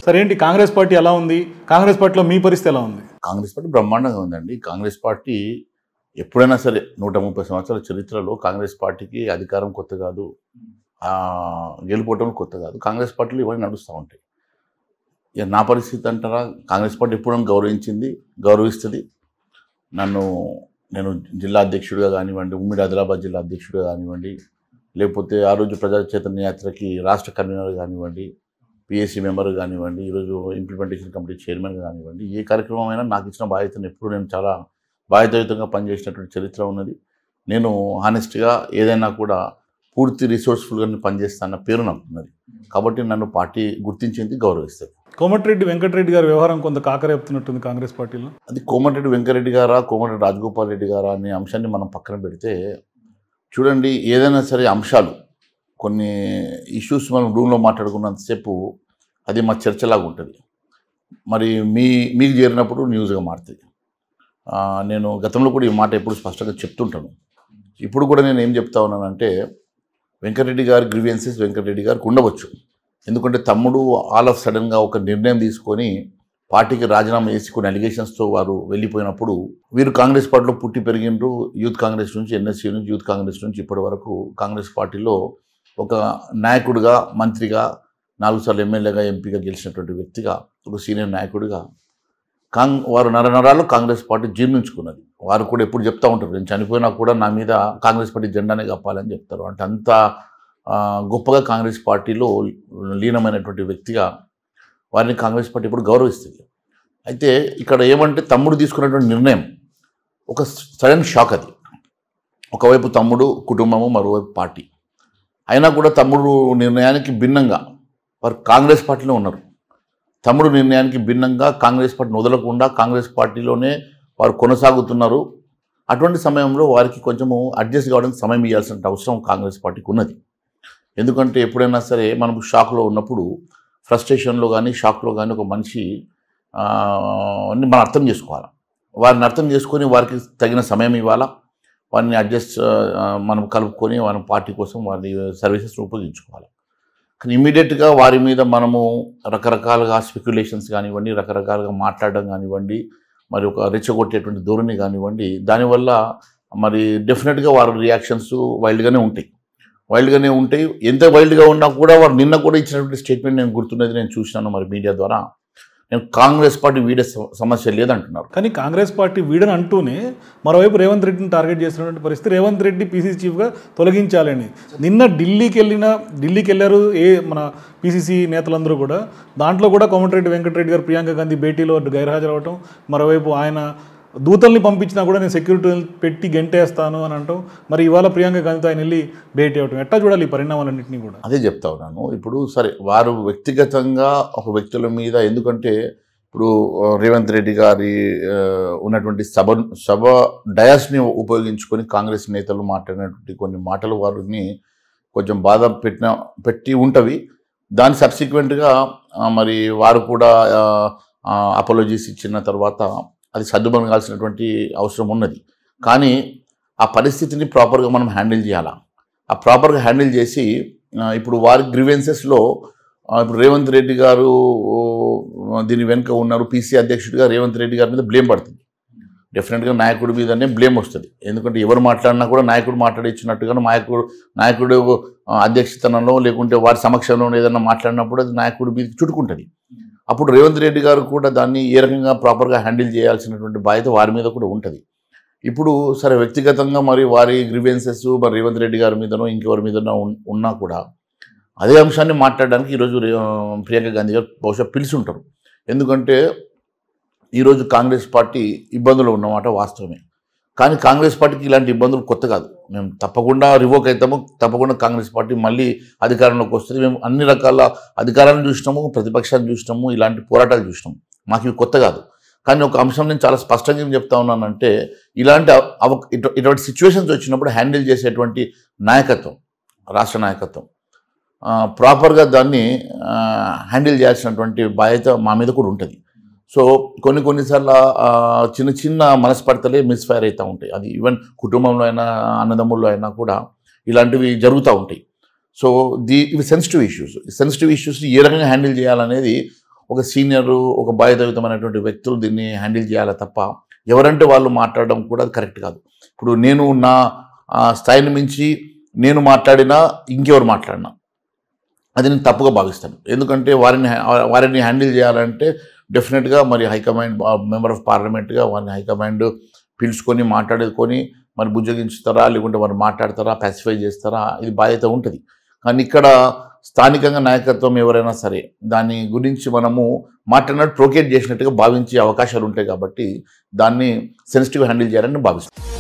సరే ఏంటి కాంగ్రెస్ పార్టీ ఎలా ఉంది కాంగ్రెస్ పార్టీలో మీ పరిస్థితి ఎలా ఉంది కాంగ్రెస్ పార్టీ బ్రహ్మాండంగా ఉందండి కాంగ్రెస్ పార్టీ ఎప్పుడైనా సరే నూట ముప్పై సంవత్సరాల చరిత్రలో కాంగ్రెస్ పార్టీకి అధికారం కొత్త కాదు ఆ, గెలుపోవటం కొత్త కాదు కాంగ్రెస్ పార్టీలు ఇవన్నీ నడుస్తూ ఉంటాయి ఇక నా పరిస్థితి అంటారా కాంగ్రెస్ పార్టీ ఎప్పుడు నన్ను గౌరవించింది గౌరవిస్తుంది నన్ను నేను జిల్లా అధ్యక్షుడిగా కానివ్వండి ఉమ్మడి ఆదిలాబాద్ జిల్లా అధ్యక్షుడిగా కానివ్వండి లేకపోతే ఆ రోజు ప్రజా చైతన్య యాత్రకి రాష్ట్ర కన్వీనర్ కానివ్వండి పిఎస్సి మెంబర్ కానివ్వండి ఈరోజు ఇంప్లిమెంటేషన్ కమిటీ చైర్మన్ కానివ్వండి ఏ కార్యక్రమం అయినా నాకు ఇచ్చిన బాధ్యతను ఎప్పుడు నేను చాలా బాధ్యతాయుతంగా పనిచేసినటువంటి చరిత్ర ఉన్నది నేను హానెస్ట్గా ఏదైనా కూడా పూర్తి రిసోర్స్ఫుల్గా పనిచేస్తాన్న పేరు నాకు ఉన్నది కాబట్టి నన్ను పార్టీ గుర్తించింది గౌరవిస్తుంది కోమటిరెడ్డి వెంకటరెడ్డి గారి వ్యవహారం కొంత కాకరేపుతున్నట్టుంది కాంగ్రెస్ పార్టీలో అది కోమటిరెడ్డి వెంకరెడ్డి గారా కోమటిరెడ్డి రాజగోపాల్ రెడ్డి గారా అనే అంశాన్ని మనం పక్కన పెడితే చూడండి ఏదైనా సరే అంశాలు కొన్ని ఇష్యూస్ మనం రూమ్లో మాట్లాడుకున్నంతసేపు అది మా చర్చలాగా ఉంటుంది మరి మీ మీకు చేరినప్పుడు న్యూస్గా మారుతుంది ఆ, నేను గతంలో కూడా ఈ మాట ఎప్పుడు స్పష్టంగా చెప్తుంటాను ఇప్పుడు కూడా నేను ఏం చెప్తా ఉన్నానంటే వెంకటరెడ్డి గారి గ్రీవియన్సెస్ వెంకటరెడ్డి గారికి ఉండవచ్చు ఎందుకంటే తమ్ముడు ఆల్ ఆఫ్ సడన్గా ఒక నిర్ణయం తీసుకొని పార్టీకి రాజీనామా చేసి కొన్ని అలిగేషన్స్తో వారు వెళ్ళిపోయినప్పుడు వీరు కాంగ్రెస్ పార్టీలో పుట్టి పెరిగిండ్రు యూత్ కాంగ్రెస్ నుంచి ఎన్ఎస్సీ నుంచి యూత్ కాంగ్రెస్ నుంచి ఇప్పటి వరకు కాంగ్రెస్ పార్టీలో ఒక నాయకుడిగా మంత్రిగా నాలుగు సార్లు ఎమ్మెల్యేగా ఎంపీగా గెలిచినటువంటి వ్యక్తిగా ఒక సీనియర్ నాయకుడిగా కాంగ్ వారు నరనరాలు కాంగ్రెస్ పార్టీ జీర్ణించుకున్నది వారు కూడా ఎప్పుడు చెప్తా ఉంటారు నేను చనిపోయినా కూడా నా మీద కాంగ్రెస్ పార్టీ జెండానే కప్పాలని చెప్తారు అంటే అంత ఆ, గొప్పగా కాంగ్రెస్ పార్టీలో లీనమైనటువంటి వ్యక్తిగా వారిని కాంగ్రెస్ పార్టీ ఇప్పుడు గౌరవిస్తుంది అయితే ఇక్కడ ఏమంటే తమ్ముడు తీసుకున్నటువంటి నిర్ణయం ఒక సడన్ షాక్ అది ఒకవైపు తమ్ముడు కుటుంబము మరోవైపు పార్టీ అయినా కూడా తమ్ముడు నిర్ణయానికి భిన్నంగా వారు కాంగ్రెస్ పార్టీలో ఉన్నారు తమ్ముడు నిర్ణయానికి భిన్నంగా కాంగ్రెస్ పార్టీని వదలకుండా కాంగ్రెస్ పార్టీలోనే వారు కొనసాగుతున్నారు అటువంటి సమయంలో వారికి కొంచెము అడ్జస్ట్ కావడానికి సమయం ఇవ్వాల్సిన అవసరం కాంగ్రెస్ పార్టీకి ఉన్నది ఎందుకంటే ఎప్పుడైనా సరే మనం షాక్లో ఉన్నప్పుడు ఫ్రస్ట్రేషన్లో కానీ షాక్లో కానీ ఒక మనిషి ఆ, ని మనం అర్థం చేసుకోవాలి వారిని అర్థం చేసుకొని వారికి తగిన సమయం ఇవ్వాలా వారిని అడ్జస్ట్ ఆ, మనం కలుపుకొని మన పార్టీ కోసం వారి సర్వీసెస్ ఉపయోగించుకోవాలి కానీ ఇమీడియట్గా వారి మీద మనము రకరకాలుగా స్పెక్యులేషన్స్ కానివ్వండి రకరకాలుగా మాట్లాడడం కానివ్వండి మరి ఒక రెచ్చగొట్టేటువంటి ధోరణి కానివ్వండి దానివల్ల మరి డెఫినెట్గా వారి రియాక్షన్స్ వైల్డ్గానే ఉంటాయి వైల్డ్గానే ఉంటాయి ఎంత వైల్డ్గా ఉన్నా కూడా వారు నిన్న కూడా ఇచ్చినటువంటి స్టేట్మెంట్ నేను గుర్తున్నది నేను చూసినాను మరి మీడియా ద్వారా నేను కాంగ్రెస్ పార్టీ వీడే సమ- సమస్య లేదంటున్నారు కానీ కాంగ్రెస్ పార్టీ వీడని అంటూనే మరోవైపు రేవంత్ రెడ్డిని టార్గెట్ చేస్తున్నటువంటి పరిస్థితి రేవంత్ రెడ్డి పీసీసీ చీఫ్గా తొలగించాలని నిన్న ఢిల్లీకి వెళ్ళిన ఢిల్లీకి వెళ్ళారు ఏ మన పీసీసీ నేతలందరూ కూడా దాంట్లో కూడా కోమటిరెడ్డి వెంకటరెడ్డి గారు ప్రియాంక గాంధీ భేటీలో గైర్హాజరవటం మరోవైపు ఆయన దూతల్ని పంపించినా కూడా నేను సెక్యూరిటీ పెట్టి గెంటేస్తాను అని అంటాం మరి ఇవాళ ప్రియాంక గాంధీతో ఆయన వెళ్ళి భేటీ అవ్వటం ఎట్లా చూడాలి ఈ పరిణామాలన్నింటినీ కూడా అదే చెప్తా ఉన్నాను ఇప్పుడు సరే వారు వ్యక్తిగతంగా ఒక వ్యక్తుల మీద ఎందుకంటే ఇప్పుడు ఆ, రేవంత్ రెడ్డి గారి ఆ, ఉన్నటువంటి సభ సభ డయాస్ని ఉపయోగించుకొని కాంగ్రెస్ నేతలు మాట్లాడినటువంటి కొన్ని మాటలు వారిని కొంచెం బాధ పెట్టిన పెట్టి ఉంటవి దాని సబ్సిక్వెంట్గా మరి వారు కూడా అపాలజీస్ ఇచ్చిన తర్వాత అది సర్దుమనగాల్సినటువంటి అవసరం ఉన్నది కానీ ఆ పరిస్థితిని ప్రాపర్గా మనం హ్యాండిల్ చేయాలా ఆ ప్రాపర్గా హ్యాండిల్ చేసి ఆ, ఇప్పుడు వారి గ్రీవెన్సెస్లో ఇప్పుడు రేవంత్ రెడ్డి గారు ఆ, దీని వెనుక ఉన్నారు పీసీ అధ్యక్షుడిగా రేవంత్ రెడ్డి గారి మీద బ్లేమ్ పడుతుంది డెఫినెట్గా నాయకుడి మీదనే బ్లేమ్ వస్తుంది ఎందుకంటే ఎవరు మాట్లాడినా కూడా నాయకుడు మాట్లాడించినట్టుగా నాయకుడు నాయకుడు ఆ, అధ్యక్షతనంలో లేకుంటే వారి సమక్షంలో ఏదైనా మాట్లాడినప్పుడు అది నాయకుడి మీద చుట్టుకుంటుంది అప్పుడు రేవంత్ రెడ్డి గారు కూడా దాన్ని ఏ రకంగా ప్రాపర్గా హ్యాండిల్ చేయాల్సినటువంటి బాధ్యత వారి మీద కూడా ఉంటుంది ఇప్పుడు సరే వ్యక్తిగతంగా మరి వారి గ్రీవెన్సెస్ మరి రేవంత్ రెడ్డి గారి మీదనో ఇంకెవరి మీదనో ఉన్- ఉన్నా కూడా అదే అంశాన్ని మాట్లాడడానికి ఈరోజు రే- ప్రియాంక గాంధీ గారు బహుశా పిలిచి ఉంటారు ఎందుకంటే ఈరోజు కాంగ్రెస్ పార్టీ ఇబ్బందులు ఉన్నమాట వాస్తవమే కానీ కాంగ్రెస్ పార్టీకి ఇలాంటి ఇబ్బందులు కొత్త కాదు మేము తప్పకుండా రివోక్ అవుతాము తప్పకుండా కాంగ్రెస్ పార్టీ మళ్ళీ అధికారంలోకి వస్తుంది మేము అన్ని రకాల అధికారాలను చూసినాము ప్రతిపక్షాన్ని చూసినాము ఇలాంటి పోరాటాలు చూసినాము మాకు ఇవి కొత్త కాదు కానీ ఒక అంశం నేను చాలా స్పష్టంగా ఏం చెప్తా ఉన్నానంటే ఇలాంటి అవ- అవ- ఇటు- ఇటువంటి సిచ్యువేషన్స్ వచ్చినప్పుడు హ్యాండిల్ చేసేటువంటి నాయకత్వం రాష్ట్ర నాయకత్వం ప్రాపర్గా దాన్ని హ్యాండిల్ చేయాల్సినటువంటి బాధ్యత మా మీద కూడా ఉంటుంది సో కొన్ని కొన్నిసార్లు ఆ, చిన్న చిన్న మనస్పర్ధలే మిస్ఫైర్ అవుతూ ఉంటాయి అది ఈవెన్ కుటుంబంలో అయినా అన్నదమ్ముల్లో అయినా కూడా ఇలాంటివి జరుగుతూ ఉంటాయి సో ది ఇవి సెన్సిటివ్ ఇష్యూస్ సెన్సిటివ్ ఇష్యూస్ ఏ రకంగా హ్యాండిల్ చేయాలనేది ఒక సీనియర్ ఒక బాధ్యతయుతమైనటువంటి వ్యక్తులు దీన్ని హ్యాండిల్ చేయాలి తప్ప ఎవరంటే వాళ్ళు మాట్లాడడం కూడా అది కరెక్ట్ కాదు ఇప్పుడు నేను నా ఆ, స్థాయిని మించి నేను మాట్లాడినా ఇంకెవరు మాట్లాడినా అది నేను తప్పుగా భావిస్తాను ఎందుకంటే వారిని హ్యా- వారిని హ్యాండిల్ చేయాలంటే డెఫినెట్గా మరి హైకమాండ్ మెంబర్ ఆఫ్ పార్లమెంట్గా వారిని హైకమాండ్ పిలుచుకొని మాట్లాడుకొని మరి బుజ్జగించుతారా లేకుంటే వారు మాట్లాడతారా పాసిఫై చేస్తారా ఇది బాధ్యత ఉంటుంది కానీ ఇక్కడ స్థానికంగా నాయకత్వం ఎవరైనా సరే దాని గురించి మనము మాట్లాడినట్టు ప్రోకేట్ చేసినట్టుగా భావించే అవకాశాలు ఉంటాయి కాబట్టి దాన్ని సెన్సిటివ్ హ్యాండిల్ చేయాలని భావిస్తాను